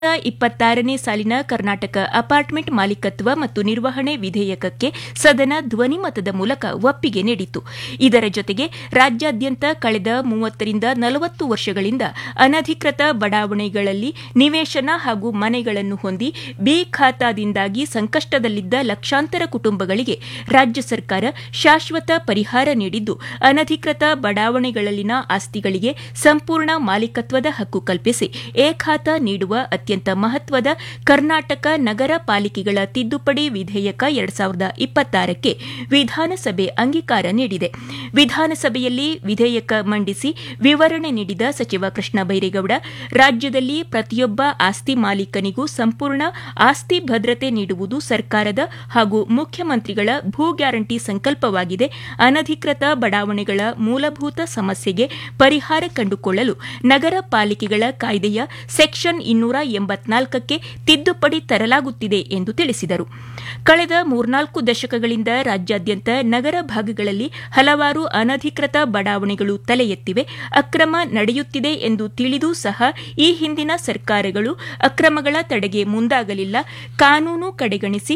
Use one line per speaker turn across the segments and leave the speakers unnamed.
ಇಪ್ಪತ್ತಾರನೇ ಸಾಲಿನ ಕರ್ನಾಟಕ ಅಪಾರ್ಟ್ಮೆಂಟ್ ಮಾಲೀಕತ್ವ ಮತ್ತು ನಿರ್ವಹಣೆ ವಿಧೇಯಕಕ್ಕೆ ಸದನ ಧ್ವನಿಮತದ ಮೂಲಕ ಒಪ್ಪಿಗೆ ನೀಡಿತು ಇದರ ಜೊತೆಗೆ ರಾಜ್ಯಾದ್ಯಂತ ಕಳೆದ ಮೂವತ್ತರಿಂದ ನಲವತ್ತು ವರ್ಷಗಳಿಂದ ಅನಧಿಕೃತ ಬಡಾವಣೆಗಳಲ್ಲಿ ನಿವೇಶನ ಹಾಗೂ ಮನೆಗಳನ್ನು ಹೊಂದಿ ಬಿ ಖಾತಾದಿಂದಾಗಿ ಸಂಕಷ್ಟದಲ್ಲಿದ್ದ ಲಕ್ಷಾಂತರ ಕುಟುಂಬಗಳಿಗೆ ರಾಜ್ಯ ಸರ್ಕಾರ ಶಾಶ್ವತ ಪರಿಹಾರ ನೀಡಿದ್ದು ಅನಧಿಕೃತ ಬಡಾವಣೆಗಳಲ್ಲಿನ ಆಸ್ತಿಗಳಿಗೆ ಸಂಪೂರ್ಣ ಮಾಲೀಕತ್ವದ ಹಕ್ಕು ಕಲ್ಪಿಸಿ ಎ ಖಾತಾ ನೀಡುವ ಅತ್ಯಂತ ಮಹತ್ವದ ಕರ್ನಾಟಕ ನಗರ ಪಾಲಿಕೆಗಳ ತಿದ್ದುಪಡಿ ವಿಧೇಯಕ ಎರಡ್ ಸಾವಿರದ ಇಪ್ಪತ್ತಾರಕ್ಕೆ ವಿಧಾನಸಭೆ ಅಂಗೀಕಾರ ನೀಡಿದೆ ವಿಧಾನಸಭೆಯಲ್ಲಿ ವಿಧೇಯಕ ಮಂಡಿಸಿ ವಿವರಣೆ ನೀಡಿದ ಸಚಿವ ಕೃಷ್ಣ ಬೈರೇಗೌಡ ರಾಜ್ಯದಲ್ಲಿ ಪ್ರತಿಯೊಬ್ಬ ಆಸ್ತಿ ಮಾಲೀಕನಿಗೂ ಸಂಪೂರ್ಣ ಆಸ್ತಿ ಭದ್ರತೆ ನೀಡುವುದು ಸರ್ಕಾರದ ಹಾಗೂ ಮುಖ್ಯಮಂತ್ರಿಗಳ ಭೂ ಗ್ಯಾರಂಟಿ ಸಂಕಲ್ಪವಾಗಿದೆ ಅನಧಿಕೃತ ಬಡಾವಣೆಗಳ ಮೂಲಭೂತ ಸಮಸ್ಯೆಗೆ ಪರಿಹಾರ ಕಂಡುಕೊಳ್ಳಲು ನಗರ ಪಾಲಿಕೆಗಳ ಕಾಯ್ದೆಯ ಸೆಕ್ಷನ್ ಇನ್ನೂರ ಎಂಬತ್ನಾಲ್ಕಕ್ಕೆ ತಿದ್ದುಪಡಿ ತರಲಾಗುತ್ತಿದೆ ಎಂದು ತಿಳಿಸಿದರು ಕಳೆದ ಮೂರ್ನಾಲ್ಕು ದಶಕಗಳಿಂದ ರಾಜ್ಯಾದ್ಯಂತ ನಗರ ಭಾಗಗಳಲ್ಲಿ ಹಲವಾರು ಅನಧಿಕೃತ ಬಡಾವಣೆಗಳು ತಲೆ ಎತ್ತಿವೆ ಅಕ್ರಮ ನಡೆಯುತ್ತಿದೆ ಎಂದು ತಿಳಿದೂ ಸಹ ಈ ಹಿಂದಿನ ಸರ್ಕಾರಗಳು ಅಕ್ರಮಗಳ ತಡೆಗೆ ಮುಂದಾಗಲಿಲ್ಲ ಕಾನೂನು ಕಡೆಗಣಿಸಿ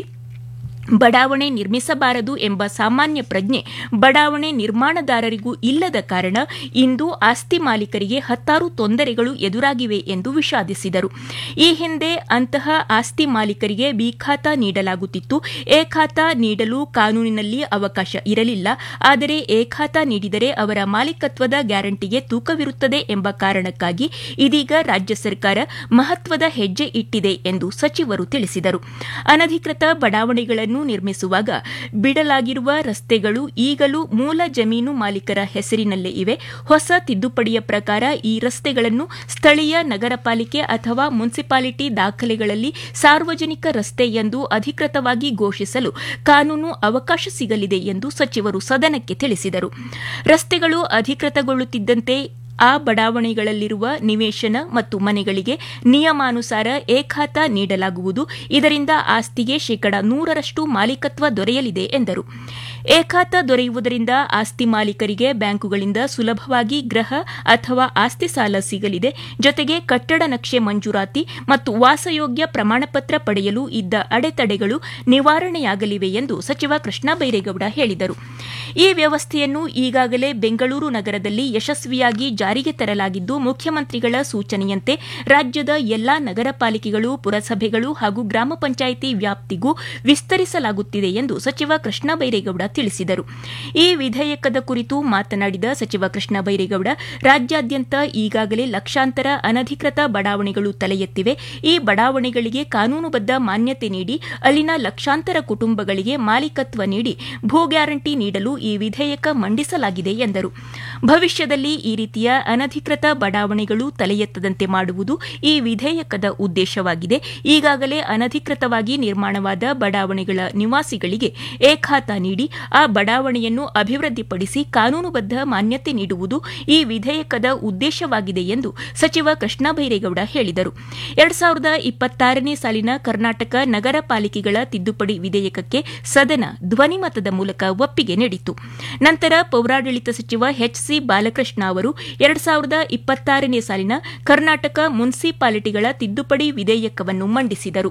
ಬಡಾವಣೆ ನಿರ್ಮಿಸಬಾರದು ಎಂಬ ಸಾಮಾನ್ಯ ಪ್ರಜ್ಞೆ ಬಡಾವಣೆ ನಿರ್ಮಾಣದಾರರಿಗೂ ಇಲ್ಲದ ಕಾರಣ ಇಂದು ಆಸ್ತಿ ಮಾಲೀಕರಿಗೆ ಹತ್ತಾರು ತೊಂದರೆಗಳು ಎದುರಾಗಿವೆ ಎಂದು ವಿಷಾದಿಸಿದರು ಈ ಹಿಂದೆ ಅಂತಹ ಆಸ್ತಿ ಮಾಲೀಕರಿಗೆ ಬಿ ಖಾತಾ ನೀಡಲಾಗುತ್ತಿತ್ತು ಎ ಖಾತಾ ನೀಡಲು ಕಾನೂನಿನಲ್ಲಿ ಅವಕಾಶ ಇರಲಿಲ್ಲ ಆದರೆ ಎ ಖಾತಾ ನೀಡಿದರೆ ಅವರ ಮಾಲೀಕತ್ವದ ಗ್ಯಾರಂಟಿಗೆ ತೂಕವಿರುತ್ತದೆ ಎಂಬ ಕಾರಣಕ್ಕಾಗಿ ಇದೀಗ ರಾಜ್ಯ ಸರ್ಕಾರ ಮಹತ್ವದ ಹೆಜ್ಜೆ ಇಟ್ಟಿದೆ ಎಂದು ಸಚಿವರು ತಿಳಿಸಿದರು ಅನಧಿಕೃತ ಬಡಾವಣೆಗಳನ್ನು ನಿರ್ಮಿಸುವಾಗ ಬಿಡಲಾಗಿರುವ ರಸ್ತೆಗಳು ಈಗಲೂ ಮೂಲ ಜಮೀನು ಮಾಲೀಕರ ಹೆಸರಿನಲ್ಲೇ ಇವೆ ಹೊಸ ತಿದ್ದುಪಡಿಯ ಪ್ರಕಾರ ಈ ರಸ್ತೆಗಳನ್ನು ಸ್ಥಳೀಯ ನಗರ ಪಾಲಿಕೆ ಅಥವಾ ಮುನ್ಸಿಪಾಲಿಟಿ ದಾಖಲೆಗಳಲ್ಲಿ ಸಾರ್ವಜನಿಕ ರಸ್ತೆ ಎಂದು ಅಧಿಕೃತವಾಗಿ ಘೋಷಿಸಲು ಕಾನೂನು ಅವಕಾಶ ಸಿಗಲಿದೆ ಎಂದು ಸಚಿವರು ಸದನಕ್ಕೆ ತಿಳಿಸಿದರು ರಸ್ತೆಗಳು ಅಧಿಕೃತಗೊಳ್ಳುತ್ತಿದ್ದಂತೆ ಆ ಬಡಾವಣೆಗಳಲ್ಲಿರುವ ನಿವೇಶನ ಮತ್ತು ಮನೆಗಳಿಗೆ ನಿಯಮಾನುಸಾರ ಎ ಖಾತಾ ನೀಡಲಾಗುವುದು ಇದರಿಂದ ಆಸ್ತಿಗೆ ಶೇಕಡ ನೂರರಷ್ಟು ಮಾಲೀಕತ್ವ ದೊರೆಯಲಿದೆ ಎಂದರು ಎ ಖಾತಾ ದೊರೆಯುವುದರಿಂದ ಆಸ್ತಿ ಮಾಲೀಕರಿಗೆ ಬ್ಯಾಂಕುಗಳಿಂದ ಸುಲಭವಾಗಿ ಗೃಹ ಅಥವಾ ಆಸ್ತಿ ಸಾಲ ಸಿಗಲಿದೆ ಜೊತೆಗೆ ಕಟ್ಟಡ ನಕ್ಷೆ ಮಂಜೂರಾತಿ ಮತ್ತು ವಾಸಯೋಗ್ಯ ಪ್ರಮಾಣಪತ್ರ ಪಡೆಯಲು ಇದ್ದ ಅಡೆತಡೆಗಳು ನಿವಾರಣೆಯಾಗಲಿವೆ ಎಂದು ಸಚಿವ ಕೃಷ್ಣ ಬೈರೇಗೌಡ ಹೇಳಿದರು ಈ ವ್ಯವಸ್ಥೆಯನ್ನು ಈಗಾಗಲೇ ಬೆಂಗಳೂರು ನಗರದಲ್ಲಿ ಯಶಸ್ವಿಯಾಗಿ ಜಾರಿಗೆ ತರಲಾಗಿದ್ದು ಮುಖ್ಯಮಂತ್ರಿಗಳ ಸೂಚನೆಯಂತೆ ರಾಜ್ಯದ ಎಲ್ಲಾ ನಗರ ಪಾಲಿಕೆಗಳು ಪುರಸಭೆಗಳು ಹಾಗೂ ಗ್ರಾಮ ಪಂಚಾಯಿತಿ ವ್ಯಾಪ್ತಿಗೂ ವಿಸ್ತರಿಸಲಾಗುತ್ತಿದೆ ಎಂದು ಸಚಿವ ಕೃಷ್ಣ ಬೈರೇಗೌಡ ತಿಳಿಸಿದರು ಈ ವಿಧೇಯಕದ ಕುರಿತು ಮಾತನಾಡಿದ ಸಚಿವ ಕೃಷ್ಣ ಬೈರೇಗೌಡ ರಾಜ್ಯಾದ್ಯಂತ ಈಗಾಗಲೇ ಲಕ್ಷಾಂತರ ಅನಧಿಕೃತ ಬಡಾವಣೆಗಳು ತಲೆ ಎತ್ತಿವೆ ಈ ಬಡಾವಣೆಗಳಿಗೆ ಕಾನೂನುಬದ್ದ ಮಾನ್ಯತೆ ನೀಡಿ ಅಲ್ಲಿನ ಲಕ್ಷಾಂತರ ಕುಟುಂಬಗಳಿಗೆ ಮಾಲೀಕತ್ವ ನೀಡಿ ಭೂ ಗ್ಯಾರಂಟಿ ನೀಡಲು ಈ ವಿಧೇಯಕ ಮಂಡಿಸಲಾಗಿದೆ ಎಂದರು ಭವಿಷ್ಯದಲ್ಲಿ ಈ ರೀತಿಯ ಅನಧಿಕೃತ ಬಡಾವಣೆಗಳು ತಲೆ ಎತ್ತದಂತೆ ಮಾಡುವುದು ಈ ವಿಧೇಯಕದ ಉದ್ದೇಶವಾಗಿದೆ ಈಗಾಗಲೇ ಅನಧಿಕೃತವಾಗಿ ನಿರ್ಮಾಣವಾದ ಬಡಾವಣೆಗಳ ನಿವಾಸಿಗಳಿಗೆ ಎ ಖಾತಾ ನೀಡಿ ಆ ಬಡಾವಣೆಯನ್ನು ಅಭಿವೃದ್ಧಿಪಡಿಸಿ ಕಾನೂನುಬದ್ದ ಮಾನ್ಯತೆ ನೀಡುವುದು ಈ ವಿಧೇಯಕದ ಉದ್ದೇಶವಾಗಿದೆ ಎಂದು ಸಚಿವ ಕೃಷ್ಣ ಬೈರೇಗೌಡ ಹೇಳಿದರು ಎರಡ್ ಸಾವಿರದ ಇಪ್ಪತ್ತಾರನೇ ಸಾಲಿನ ಕರ್ನಾಟಕ ನಗರ ಪಾಲಿಕೆಗಳ ತಿದ್ದುಪಡಿ ವಿಧೇಯಕಕ್ಕೆ ಸದನ ಧ್ವನಿಮತದ ಮೂಲಕ ಒಪ್ಪಿಗೆ ನೀಡಿತು ನಂತರ ಪೌರಾಡಳಿತ ಸಚಿವ ಎಚ್ಸಿ ಬಾಲಕೃಷ್ಣ ಅವರು ಎರಡ್ ಸಾವಿರದ ಇಪ್ಪತ್ತಾರನೇ ಸಾಲಿನ ಕರ್ನಾಟಕ ಮುನ್ಸಿಪಾಲಿಟಿಗಳ ತಿದ್ದುಪಡಿ ವಿಧೇಯಕವನ್ನು ಮಂಡಿಸಿದರು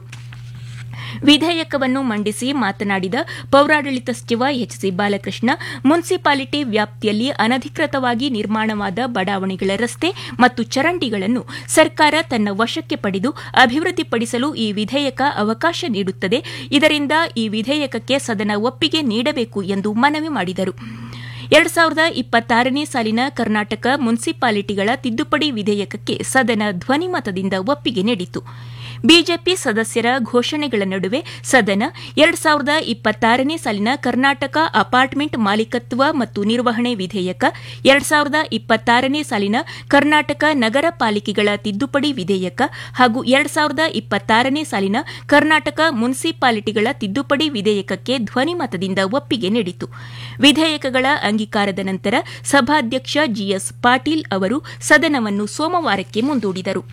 ವಿಧೇಯಕವನ್ನು ಮಂಡಿಸಿ ಮಾತನಾಡಿದ ಪೌರಾಡಳಿತ ಸಚಿವ ಎಚ್ಸಿ ಬಾಲಕೃಷ್ಣ ಮುನ್ಸಿಪಾಲಿಟಿ ವ್ಯಾಪ್ತಿಯಲ್ಲಿ ಅನಧಿಕೃತವಾಗಿ ನಿರ್ಮಾಣವಾದ ಬಡಾವಣೆಗಳ ರಸ್ತೆ ಮತ್ತು ಚರಂಡಿಗಳನ್ನು ಸರ್ಕಾರ ತನ್ನ ವಶಕ್ಕೆ ಪಡೆದು ಅಭಿವೃದ್ಧಿಪಡಿಸಲು ಈ ವಿಧೇಯಕ ಅವಕಾಶ ನೀಡುತ್ತದೆ ಇದರಿಂದ ಈ ವಿಧೇಯಕಕ್ಕೆ ಸದನ ಒಪ್ಪಿಗೆ ನೀಡಬೇಕು ಎಂದು ಮನವಿ ಮಾಡಿದರು ಎರಡ್ ಸಾವಿರದ ಇಪ್ಪತ್ತಾರನೇ ಸಾಲಿನ ಕರ್ನಾಟಕ ಮುನ್ಸಿಪಾಲಿಟಿಗಳ ತಿದ್ದುಪಡಿ ವಿಧೇಯಕಕ್ಕೆ ಸದನ ಧ್ವನಿಮತದಿಂದ ಒಪ್ಪಿಗೆ ನೀಡಿತು ಬಿಜೆಪಿ ಸದಸ್ಯರ ಘೋಷಣೆಗಳ ನಡುವೆ ಸದನ ಎರಡ್ ಸಾವಿರದ ಇಪ್ಪತ್ತಾರನೇ ಸಾಲಿನ ಕರ್ನಾಟಕ ಅಪಾರ್ಟ್ಮೆಂಟ್ ಮಾಲೀಕತ್ವ ಮತ್ತು ನಿರ್ವಹಣೆ ವಿಧೇಯಕ ಎರಡ್ ಸಾವಿರದ ಇಪ್ಪತ್ತಾರನೇ ಸಾಲಿನ ಕರ್ನಾಟಕ ನಗರ ಪಾಲಿಕೆಗಳ ತಿದ್ದುಪಡಿ ವಿಧೇಯಕ ಹಾಗೂ ಎರಡ್ ಸಾವಿರದ ಇಪ್ಪತ್ತಾರನೇ ಸಾಲಿನ ಕರ್ನಾಟಕ ಮುನ್ಸಿಪಾಲಿಟಿಗಳ ತಿದ್ದುಪಡಿ ವಿಧೇಯಕಕ್ಕೆ ಧ್ವನಿಮತದಿಂದ ಒಪ್ಪಿಗೆ ನೀಡಿತು ವಿಧೇಯಕಗಳ ಅಂಗೀಕಾರದ ನಂತರ ಸಭಾಧ್ಯಕ್ಷ ಜಿಎಸ್ ಪಾಟೀಲ್ ಅವರು ಸದನವನ್ನು ಸೋಮವಾರಕ್ಕೆ ಮುಂದೂಡಿದರು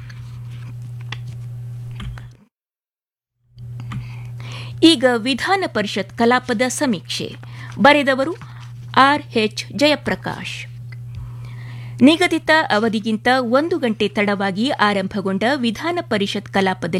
ಈಗ ವಿಧಾನ ಪರಿಷತ್ ಕಲಾಪದ ಸಮೀಕ್ಷೆ ಬರೆದವರು ಆರ್ ಎಚ್ ಜಯಪ್ರಕಾಶ್ ನಿಗದಿತ ಅವಧಿಗಿಂತ ಒಂದು ಗಂಟೆ ತಡವಾಗಿ ಆರಂಭಗೊಂಡ ವಿಧಾನ ಪರಿಷತ್ ಕಲಾಪದಲ್ಲಿ